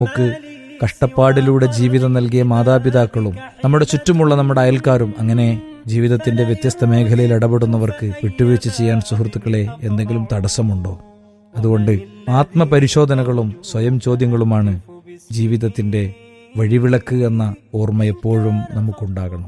നമുക്ക് കഷ്ടപ്പാടിലൂടെ ജീവിതം നൽകിയ മാതാപിതാക്കളും നമ്മുടെ ചുറ്റുമുള്ള നമ്മുടെ അയൽക്കാരും അങ്ങനെ ജീവിതത്തിന്റെ വ്യത്യസ്ത മേഖലയിൽ ഇടപെടുന്നവർക്ക് വിട്ടുവീഴ്ച ചെയ്യാൻ സുഹൃത്തുക്കളെ എന്തെങ്കിലും തടസ്സമുണ്ടോ അതുകൊണ്ട് ആത്മപരിശോധനകളും സ്വയം ചോദ്യങ്ങളുമാണ് ജീവിതത്തിന്റെ വഴിവിളക്ക് എന്ന ഓർമ്മ എപ്പോഴും നമുക്കുണ്ടാകണം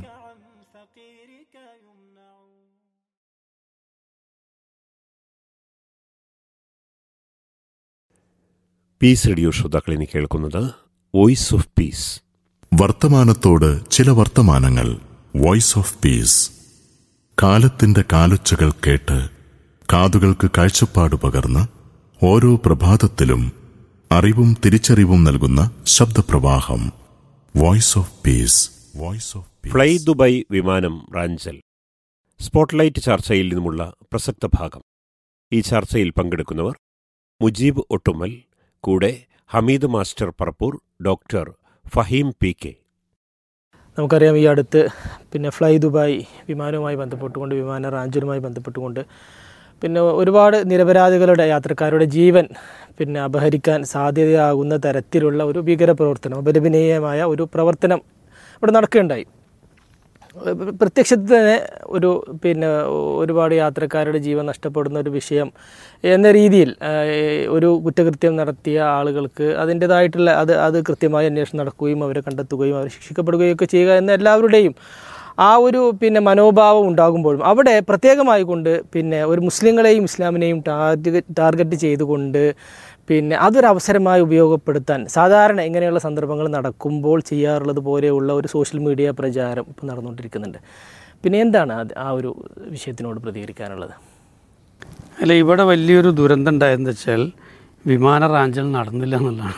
പീസ് റേഡിയോ ശ്രോതാക്കൾ ഇനി കേൾക്കുന്നത് വോയിസ് ഓഫ് പീസ് വർത്തമാനത്തോട് ചില വർത്തമാനങ്ങൾ വോയിസ് ഓഫ് പീസ് കാലത്തിന്റെ കാലൊച്ചകൾ കേട്ട് കാതുകൾക്ക് കാഴ്ചപ്പാട് പകർന്ന് ഓരോ പ്രഭാതത്തിലും അറിവും തിരിച്ചറിവും നൽകുന്ന ശബ്ദപ്രവാഹം voice of peace voice of fly Dubai വിമാനം റാഞ്ചൽ സ്പോട്ട്ലൈറ്റ് ചർച്ചയിൽ നിന്നുമുള്ള പ്രസക്ത ഭാഗം ഈ ചർച്ചയിൽ പങ്കെടുക്കുന്നവർ മുജീബ് ഒട്ടുമൽ കൂടെ Hameed master Parappur doctor Faheem P K നമുക്കറിയാം ഈ അടുത്ത് പിന്നെ ഫ്ലൈ ദുബായ് വിമാനവുമായി ബന്ധപ്പെട്ടുകൊണ്ട് വിമാന റാഞ്ചലുമായി ബന്ധപ്പെട്ടുകൊണ്ട് പിന്നെ ഒരുപാട് നിരപരാധികളുടെ യാത്രക്കാരുടെ ജീവൻ പിന്നെ അപഹരിക്കാൻ സാധ്യതയാകുന്ന തരത്തിലുള്ള ഒരു ഭീകരപ്രവർത്തനം അപലപനീയമായ ഒരു പ്രവർത്തനം ഇവിടെ നടക്കുകയുണ്ടായി പ്രത്യക്ഷത്തിൽ തന്നെ ഒരു പിന്നെ ഒരുപാട് യാത്രക്കാരുടെ ജീവൻ നഷ്ടപ്പെടുന്ന ഒരു വിഷയം എന്ന രീതിയിൽ ഒരു കുറ്റകൃത്യം നടത്തിയ ആളുകൾക്ക് അതിൻ്റെതായിട്ടുള്ള അത് അത് കൃത്യമായി അന്വേഷണം നടക്കുകയും അവരെ കണ്ടെത്തുകയും അവർ ശിക്ഷിക്കപ്പെടുകയും ഒക്കെ ചെയ്യുക എന്ന എല്ലാവരുടെയും ആ ഒരു പിന്നെ മനോഭാവം ഉണ്ടാകുമ്പോഴും അവിടെ പ്രത്യേകമായി കൊണ്ട് പിന്നെ ഒരു മുസ്ലിങ്ങളെയും ഇസ്ലാമിനെയും ടാർഗറ്റ് ടാർഗറ്റ് ചെയ്തുകൊണ്ട് പിന്നെ അതൊരു അവസരമായി ഉപയോഗപ്പെടുത്താൻ സാധാരണ ഇങ്ങനെയുള്ള സന്ദർഭങ്ങൾ നടക്കുമ്പോൾ ചെയ്യാറുള്ളത് പോലെയുള്ള ഒരു സോഷ്യൽ മീഡിയ പ്രചാരം ഇപ്പോൾ നടന്നുകൊണ്ടിരിക്കുന്നുണ്ട് പിന്നെ എന്താണ് അത് ആ ഒരു വിഷയത്തിനോട് പ്രതികരിക്കാനുള്ളത് അല്ല ഇവിടെ വലിയൊരു ദുരന്തം ഉണ്ടായെന്ന് വെച്ചാൽ വിമാന റാഞ്ചൽ നടന്നില്ല എന്നുള്ളതാണ്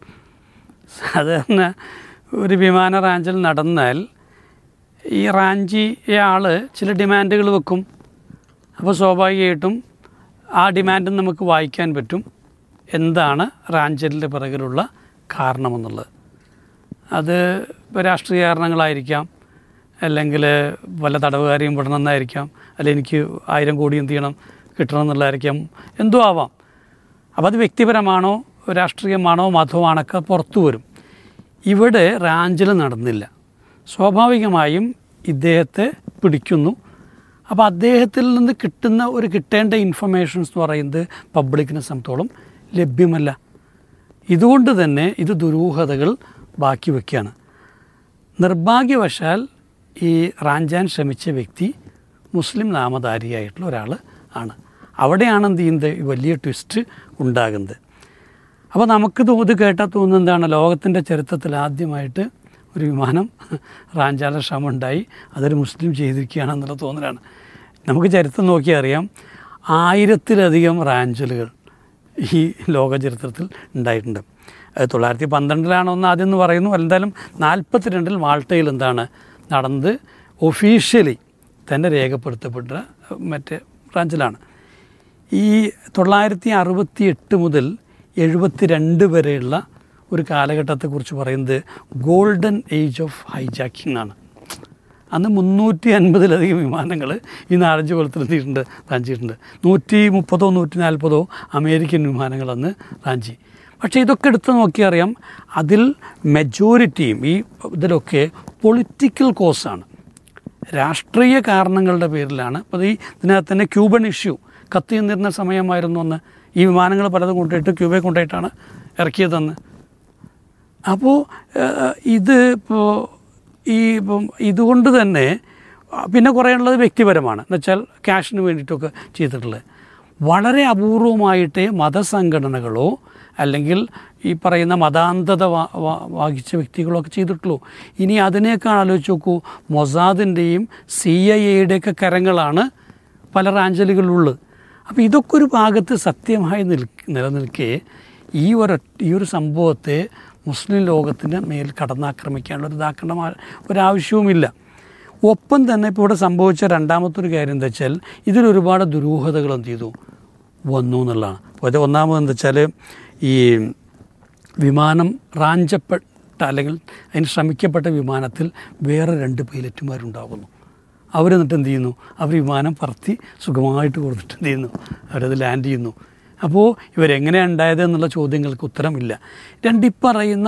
സാധാരണ ഒരു വിമാന റാഞ്ചൽ നടന്നാൽ ഈ റാഞ്ചിയ ആൾ ചില ഡിമാൻഡുകൾ വെക്കും അപ്പോൾ സ്വാഭാവികമായിട്ടും ആ ഡിമാൻഡ് നമുക്ക് വായിക്കാൻ പറ്റും എന്താണ് റാഞ്ചലിൻ്റെ പിറകിലുള്ള കാരണമെന്നുള്ളത് അത് ഇപ്പോൾ രാഷ്ട്രീയ കാരണങ്ങളായിരിക്കാം അല്ലെങ്കിൽ വല്ല തടവുകാരെയും വിടണമെന്നായിരിക്കാം അല്ലെങ്കിൽ എനിക്ക് ആയിരം കോടി എന്ത് ചെയ്യണം കിട്ടണം എന്നുള്ളതായിരിക്കാം എന്തോ ആവാം അപ്പോൾ അത് വ്യക്തിപരമാണോ രാഷ്ട്രീയമാണോ മതമാണൊക്കെ പുറത്തു വരും ഇവിടെ റാഞ്ചൽ നടന്നില്ല സ്വാഭാവികമായും ഇദ്ദേഹത്തെ പിടിക്കുന്നു അപ്പോൾ അദ്ദേഹത്തിൽ നിന്ന് കിട്ടുന്ന ഒരു കിട്ടേണ്ട ഇൻഫർമേഷൻസ് എന്ന് പറയുന്നത് പബ്ലിക്കിനെ സംബന്ധിച്ചോളം ലഭ്യമല്ല ഇതുകൊണ്ട് തന്നെ ഇത് ദുരൂഹതകൾ ബാക്കി വയ്ക്കുകയാണ് നിർഭാഗ്യവശാൽ ഈ റാഞ്ചാൻ ശ്രമിച്ച വ്യക്തി മുസ്ലിം നാമധാരിയായിട്ടുള്ള ഒരാൾ ആണ് അവിടെയാണ് എന്ത് ചെയ്യുന്നത് വലിയ ട്വിസ്റ്റ് ഉണ്ടാകുന്നത് അപ്പോൾ നമുക്ക് തോത് കേട്ടാൽ തോന്നുന്നത് എന്താണ് ലോകത്തിൻ്റെ ചരിത്രത്തിൽ ആദ്യമായിട്ട് ഒരു വിമാനം റാഞ്ചാല ശ്രമം ഉണ്ടായി അതൊരു മുസ്ലിം ചെയ്തിരിക്കുകയാണെന്നുള്ള തോന്നലാണ് നമുക്ക് ചരിത്രം നോക്കിയാൽ അറിയാം ആയിരത്തിലധികം റാഞ്ചലുകൾ ഈ ലോക ചരിത്രത്തിൽ ഉണ്ടായിട്ടുണ്ട് അത് തൊള്ളായിരത്തി പന്ത്രണ്ടിലാണോ എന്ന് ആദ്യം എന്ന് പറയുന്നു എന്തായാലും നാൽപ്പത്തിരണ്ടിൽ മാൾട്ടയിൽ എന്താണ് നടന്നത് ഒഫീഷ്യലി തന്നെ രേഖപ്പെടുത്തപ്പെട്ട മറ്റേ ബ്രാഞ്ചിലാണ് ഈ തൊള്ളായിരത്തി അറുപത്തി എട്ട് മുതൽ എഴുപത്തി രണ്ട് വരെയുള്ള ഒരു കാലഘട്ടത്തെക്കുറിച്ച് പറയുന്നത് ഗോൾഡൻ ഏജ് ഓഫ് ഹൈജാക്കിംഗ് ആണ് അന്ന് മുന്നൂറ്റി അൻപതിലധികം വിമാനങ്ങൾ ഈ നാലഞ്ച് കൊല്ലത്തിൽ എത്തിയിട്ടുണ്ട് റാഞ്ചിയിട്ടുണ്ട് നൂറ്റി മുപ്പതോ നൂറ്റി നാൽപ്പതോ അമേരിക്കൻ വിമാനങ്ങൾ അന്ന് റാഞ്ചി പക്ഷേ ഇതൊക്കെ എടുത്ത് നോക്കിയാൽ അറിയാം അതിൽ മെജോറിറ്റിയും ഈ ഇതിലൊക്കെ പൊളിറ്റിക്കൽ കോസാണ് രാഷ്ട്രീയ കാരണങ്ങളുടെ പേരിലാണ് അപ്പോൾ ഈ ഇതിനകത്ത് തന്നെ ക്യൂബൺ ഇഷ്യൂ കത്തി നിന്നിരുന്ന സമയമായിരുന്നു അന്ന് ഈ വിമാനങ്ങൾ പലതും കൊണ്ടുപോയിട്ട് ക്യൂബയെ കൊണ്ടുപോയിട്ടാണ് ഇറക്കിയതെന്ന് അപ്പോൾ ഇത് ഇപ്പോൾ ഈ ഇപ്പം ഇതുകൊണ്ട് തന്നെ പിന്നെ കുറേ ഉള്ളത് വ്യക്തിപരമാണ് എന്നുവെച്ചാൽ ക്യാഷിന് വേണ്ടിയിട്ടൊക്കെ ചെയ്തിട്ടുള്ളത് വളരെ അപൂർവമായിട്ടേ മതസംഘടനകളോ അല്ലെങ്കിൽ ഈ പറയുന്ന മതാന്തത വാഹിച്ച വ്യക്തികളൊക്കെ ചെയ്തിട്ടുള്ളൂ ഇനി അതിനേക്കാൾ ആലോചിച്ച് നോക്കൂ മൊസാദിൻ്റെയും സി ഐ എയുടെയൊക്കെ കരങ്ങളാണ് പല റാഞ്ചലുകളിലുള്ളത് അപ്പോൾ ഇതൊക്കെ ഒരു ഭാഗത്ത് സത്യമായി നിൽ നിലനിൽക്കെ ഈ ഒരു ഈ ഒരു സംഭവത്തെ മുസ്ലിം ലോകത്തിന് മേൽ കടന്നാക്രമിക്കാനുള്ള ഒരു ഇതാക്കേണ്ട ഒരാവശ്യവുമില്ല ഒപ്പം തന്നെ ഇപ്പോൾ ഇവിടെ സംഭവിച്ച രണ്ടാമത്തെ ഒരു കാര്യം എന്താ വെച്ചാൽ ഇതിലൊരുപാട് ദുരൂഹതകൾ എന്ത് ചെയ്തു വന്നു എന്നുള്ളതാണ് അപ്പോൾ ഒന്നാമത് എന്താ വെച്ചാൽ ഈ വിമാനം റാഞ്ചപ്പെട്ട അല്ലെങ്കിൽ അതിന് ശ്രമിക്കപ്പെട്ട വിമാനത്തിൽ വേറെ രണ്ട് പൈലറ്റുമാരുണ്ടാകുന്നു അവരെന്നിട്ട് എന്ത് ചെയ്യുന്നു അവർ വിമാനം പറത്തി സുഖമായിട്ട് കൊടുത്തിട്ട് എന്ത് ചെയ്യുന്നു അവരത് ലാൻഡ് ചെയ്യുന്നു അപ്പോൾ ഇവരെങ്ങനെയാണ് ഉണ്ടായത് എന്നുള്ള ചോദ്യങ്ങൾക്ക് ഉത്തരമില്ല രണ്ടിപ്പറയുന്ന